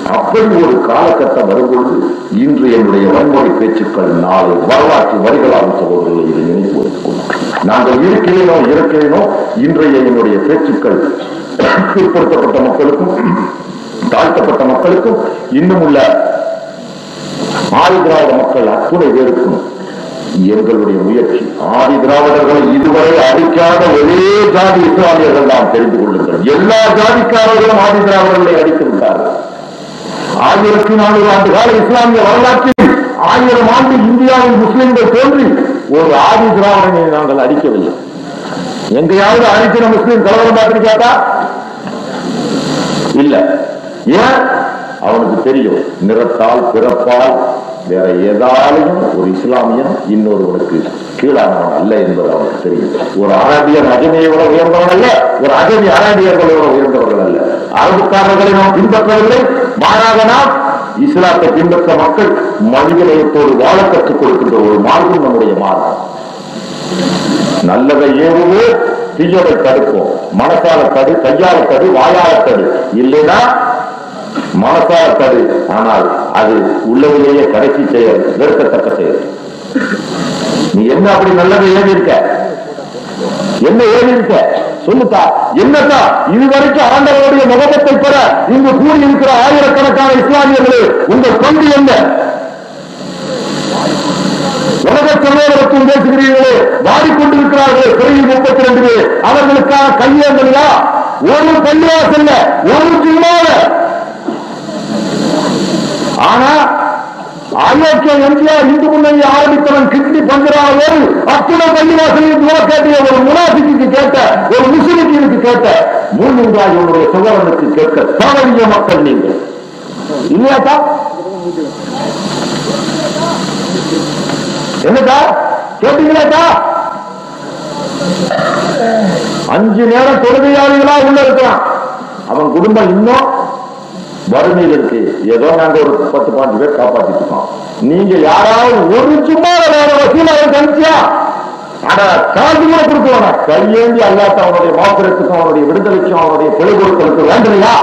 அப்படி ஒரு காலகட்டம் வரும்பொழுது இன்று என்னுடைய வன்முறை பேச்சுக்கள் நாளை வரலாற்று வரிகளாக சகோதரர்களை இதை நினைப்பு வைத்துக் கொள்ளும் நாங்கள் இருக்கிறேனோ இருக்கிறேனோ இன்றைய என்னுடைய பேச்சுக்கள் பிற்படுத்தப்பட்ட மக்களுக்கும் தாழ்த்தப்பட்ட மக்களுக்கும் இன்னும் உள்ள ஆதி திராவிட மக்கள் அத்துணை பேருக்கும் எங்களுடைய முயற்சி ஆதி திராவிடர்களை இதுவரை அடிக்காத ஒரே ஜாதி இஸ்லாமியர்கள் நாம் தெரிந்து கொள்ளுங்கள் எல்லா ஜாதிக்காரர்களும் ஆதி திராவிடர்களை அடித்து விட்டார்கள் ஆயிரத்தி நானூறு ஆண்டு கால இஸ்லாமிய வரலாற்றில் ஆயிரம் ஆண்டு இந்தியாவில் முஸ்லிம்கள் தோன்றி ஒரு ஆதி திராவிடனை நாங்கள் அடிக்கவில்லை எங்கேயாவது அடிக்கிற முஸ்லீம் கலவரம் பார்த்திருக்காட்டா இல்ல ஏன் அவனுக்கு தெரியும் நிறத்தால் பிறப்பால் வேற ஏதாலையும் ஒரு இஸ்லாமியன் இன்னொருவனுக்கு கீழானவன் அல்ல என்பது அவனுக்கு தெரியும் ஒரு அரபியன் அஜமியை விட உயர்ந்தவன் அல்ல ஒரு அஜமி அரேபியர்களை விட உயர்ந்தவர்கள் அல்ல அரபுக்காரர்களை நாம் பின்பற்றவில்லை மாறாக நாம் இஸ்லாத்தை பின்பற்ற மக்கள் மனிதநேயத்தோடு வாழ கற்றுக் கொடுக்கின்ற ஒரு மார்க்கம் நம்முடைய மார்க்கம் நல்லதை ஏவுவோம் தீயதை தடுப்போம் மனசால தடு கையால தடு வாயால தடு இல்லைன்னா மனசால தடு ஆனால் அது உள்ளதிலேயே கடைசி செயல் வெறுக்கத்தக்க செயல் நீ என்ன அப்படி நல்லதை ஏவி இருக்க என்ன ஏவி இருக்க சொல்லுத்தா என்னத்தா இதுவரைக்கும் ஆண்டவருடைய முகமத்தை பெற இங்கு கூடியிருக்கிற ஆயிரக்கணக்கான இஸ்லாமியர்களே உங்கள் பங்கு என்ன உலக சமூகத்தும் பேசுகிறீர்களே வாடிக்கொண்டிருக்கிறார்களே பிறகு முப்பத்தி ரெண்டு பேர் அவர்களுக்கான கையேந்தலையா ஒரு பள்ளிவாசல்ல ஒரு ஜும்மால ஆனா அயோக்கிய எம்ஜிஆர் இந்து முன்னணி ஆரம்பித்தவன் கிட்னி பஞ்சராவோடு அத்துணை பள்ளிவாசலில் துவா கேட்டிய ஒரு முனாஃபிக்கு கேட்ட ஒரு முஸ்லிமுக்கு கேட்ட மூன்றாயினுடைய சுகவனுக்கு கேட்க தவறிய மக்கள் நீங்கள் இல்லையாட்டா என்னக்கா கேட்டீங்களாக்கா அஞ்சு நேரம் தொழுகையாளிகளா உள்ள இருக்கிறான் அவன் குடும்பம் இன்னும் வறுமையில் இருக்கு ஏதோ நாங்க ஒரு பத்து பாஞ்சு பேர் காப்பாத்திட்டு இருக்கோம் நீங்க யாராவது ஒரு சும்மா வேற வசூல் அவன் கணிச்சியா ஆனா காசு கூட கொடுக்கணும் கையேந்தி அல்லாத்த அவனுடைய மாத்திரத்துக்கும் அவனுடைய விடுதலைக்கும் அவனுடைய பொழுதுகளுக்கு வேண்டலையா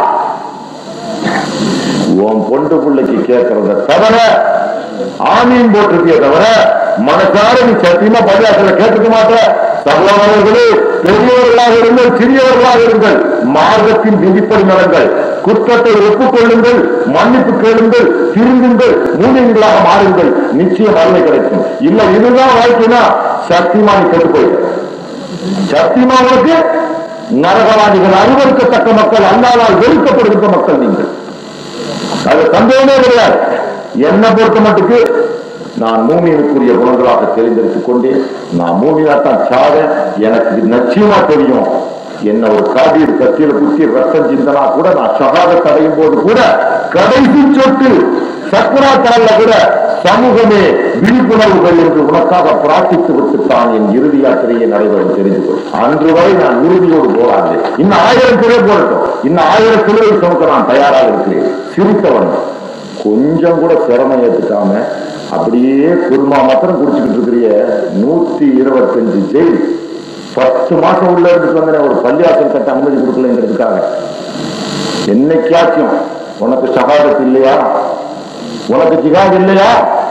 உன் பொண்டு பிள்ளைக்கு கேட்கறத தவிர ஆமீன் போட்டிருக்கிய தவிர மனசார நீ சத்தியமா பள்ளியாசல கேட்டுக்க மாட்ட சகோதரர்களே பெரியவர்களாக இருங்கள் சிறியவர்களாக இருங்கள் மார்க்கத்தின் விதிப்படி நடங்கள் குற்றத்தை ஒப்புக்கொள்ளுங்கள் மன்னிப்பு கேளுங்கள் திருந்துங்கள் மூலியங்களாக மாறுங்கள் நிச்சயம் அருமை கிடைக்கும் இல்ல இதுதான் வாழ்க்கைனா சத்தியமா நீ கெட்டு போயிடு சத்தியமா உனக்கு நரகவாதிகள் அருவருக்கத்தக்க மக்கள் அல்லாதால் வெறுக்கப்படுகின்ற மக்கள் நீங்கள் அது சந்தேகமே கிடையாது என்ன பொறுத்த மட்டுக்கு நான் மூமியனுக்குரிய குணங்களாக தெரிந்தெடுத்துக் கொண்டேன் நான் மூமியாத்தான் சாத எனக்கு நிச்சயமா தெரியும் என்ன ஒரு காதியில் கத்தியில குத்தி ரத்தம் சிந்தனா கூட நான் சகாதத் அடையும் போது கூட கடைசி சொட்டு சக்குரா கடல்ல கூட சமூகமே விழிப்புணர்வுகள் என்று உனக்காக பிரார்த்தித்து விட்டுத்தான் என் இறுதி யாத்திரையை நடைபெறும் தெரிந்து கொள் அன்று வரை நான் உறுதியோடு போராது இன்னும் ஆயிரம் சிலை போடட்டும் இன்னும் ஆயிரம் சிலை சுமக்க நான் தயாராக இருக்கிறேன் சிரித்தவன் கொஞ்சம் கூட சிரமம் ஏத்துக்காம அப்படியே குருமா மாத்திரம் குடிச்சுக்கிட்டு இருக்கிறிய நூத்தி இருபத்தஞ்சு ஜெயில் பத்து மாசம் உள்ள இருந்துட்டு வந்தேன் ஒரு பள்ளியாசல் கட்ட அனுமதி கொடுக்கலங்கிறதுக்காக என்னைக்காச்சும் உனக்கு சகாதத்து இல்லையா உனக்கு ஜிகாத் இல்லையா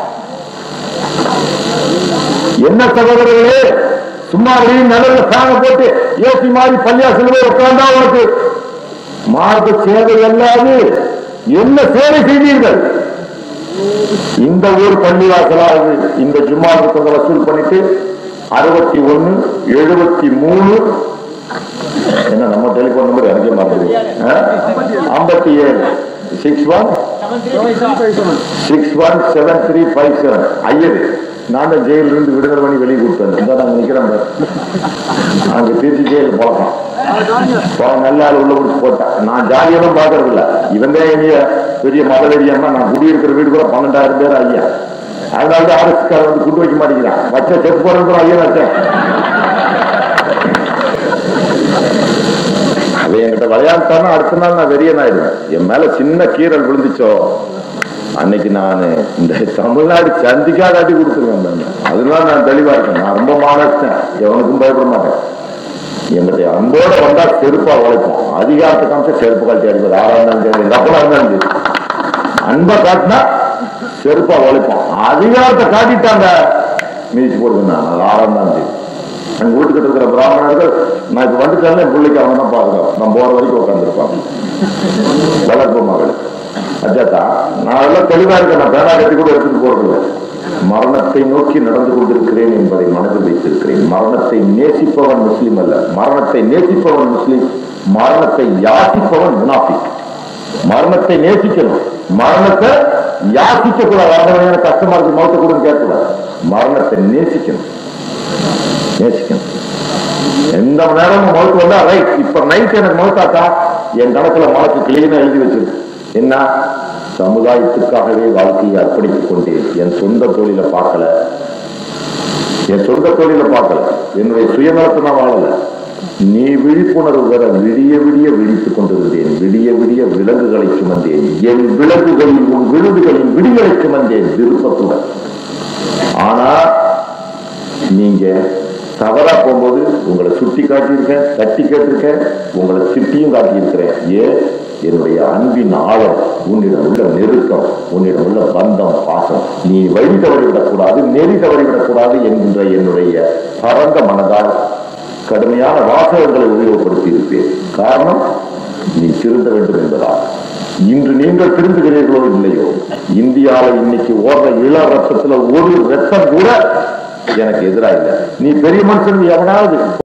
என்ன சகோதரர்களே சும்மா அப்படியே நிழல்ல ஃபேனை போட்டு ஏசி மாதிரி பள்ளியாசல் போய் உட்கார்ந்தா உனக்கு மார்க்க சேவை அல்லாது என்ன சேவை செய்தீர்கள் இந்த ஊர் பள்ளிவாசலாவது இந்த ஜும்மாவுக்கு கொஞ்சம் வசூல் பண்ணிட்டு அறுபத்தி ஒண்ணு எழுபத்தி மூணு என்ன நம்ம டெலிபோன் நம்பர் எனக்கே மறந்துது ஐம்பத்தி ஏழு six one six one seven three five seven ஐயரு நான் தான் ஜெயில இருந்து விடுதலை பண்ணி வெளியே கொடுத்தேன் இந்த நாங்க நிக்கிறேன் பாரு. அங்க திருச்சி ஜெயில் பழக்கம் அவன் நல்ல ஆள் உள்ள முடிச்சு போட்டான் நான் ஜாலியெல்லாம் பாக்குறது இல்ல இவன் தான் என்னைய பெரிய மகளடியம்மா நான் குடியிருக்கிற வீடு கூட பன்னெண்டாயிரம் பேர் ஐயா அதனால தான் அரசுக்காரர் வந்து குண்டு வைக்க மாட்டேங்கிறான் வச்ச செத்து போறது ஐயா வச்சேன் அவன் என்கிட்ட விளையாண்டானா அடுத்த நாள் நான் வெறியன் ஆயிடுவேன் என் மேல சின்ன கீரல் விழுந்துச்சோ அன்னைக்கு நான் இந்த தமிழ்நாடு சந்திக்காத அடி கொடுத்துருவேன் நான். அதனால நான் தெளிவா இருக்கேன் நான் ரொம்ப மானஸ்தேன் எவனுக்கும் பயப்பட மாட்டேன் எங்களுடைய அன்போட வந்தா செருப்பா உழைப்போம் அதிகாரத்தை காமிச்சா செருப்பு கழட்டி அடிப்பது ஆறாம் இருந்தாலும் சரி எங்க அப்பா இருந்தாலும் சரி அன்பை காட்டினா செருப்பா உழைப்போம் அதிகாரத்தை காட்டிட்டாங்க மீதி போடுதுன்னா அது ஆறாம் தான் தெரியும் எங்க வீட்டுக்கிட்ட இருக்கிற பிராமணர்கள் நான் இப்ப வந்துட்டேன் என் பிள்ளைக்கு அவங்க தான் பாதுகாப்பு நான் போற வரைக்கும் உட்காந்துருப்பாங்க வளர்ப்பு மகள் அஜாத்தா நான் எல்லாம் தெளிவா இருக்கேன் நான் பேனா கட்டி கூட எடுத்துட்டு போறது மரணத்தை நோக்கி நடந்து கொண்டிருக்கிறேன் என்பதை மனதில் வைத்திருக்கிறேன் மரணத்தை நேசிப்பவன் முஸ்லிம் அல்ல மரணத்தை நேசிப்பவன் முஸ்லிம் மரணத்தை யாசிப்பவன் முனாஃபிக் மரணத்தை நேசிக்கணும் மரணத்தை யாசிக்க கூடாது அந்த கஷ்டமா இருக்கு மௌத்த கூட கேட்கக்கூடாது மரணத்தை நேசிக்கணும் நேசிக்கணும் எந்த மணி நேரமும் மௌத்து வந்தா ரைட் இப்ப நைட் எனக்கு மௌத்தாக்கா என் கணக்குல மனசு கிளீனா எழுதி வச்சிருக்கு என்ன சமுதாயத்துக்காகவே வாழ்க்கையை அர்ப்பணித்துக் கொண்டேன் என் சொந்த தொழிலை பார்க்கல என் சொந்த தொழிலை பார்க்கல என்னுடைய சுயநலத்தை நான் வாழல நீ விழிப்புணர்வு வர விடிய விடிய விழித்துக் கொண்டிருந்தேன் விடிய விடிய விலங்குகளை சுமந்தேன் என் விலங்குகளில் உன் விருதுகளின் விடிகளை சுமந்தேன் விருப்பத்துடன் ஆனா நீங்க தவறா போகும்போது உங்களை சுட்டி காட்டியிருக்கேன் தட்டி கேட்டிருக்கேன் உங்களை திட்டியும் காட்டியிருக்கிறேன் ஏன் என்னுடைய அன்பின் ஆழம் உன்னிடம் உள்ள நெருக்கம் உன்னிடம் உள்ள பந்தம் பாசம் நீ வழி தவறிவிடக்கூடாது நெறி தவறிவிடக்கூடாது என்கின்ற என்னுடைய பரந்த மனதால் கடுமையான வாசகங்களை உபயோகப்படுத்தி இருப்பேன் காரணம் நீ திருந்த வேண்டும் என்பதால் இன்று நீங்கள் திருந்துகிறீர்களோ இல்லையோ இந்தியாவில் இன்னைக்கு ஓடுற இள ரத்தத்துல ஒரு ரத்தம் கூட எனக்கு எதிரா இல்ல நீ பெரிய மனுஷன் எவனாவது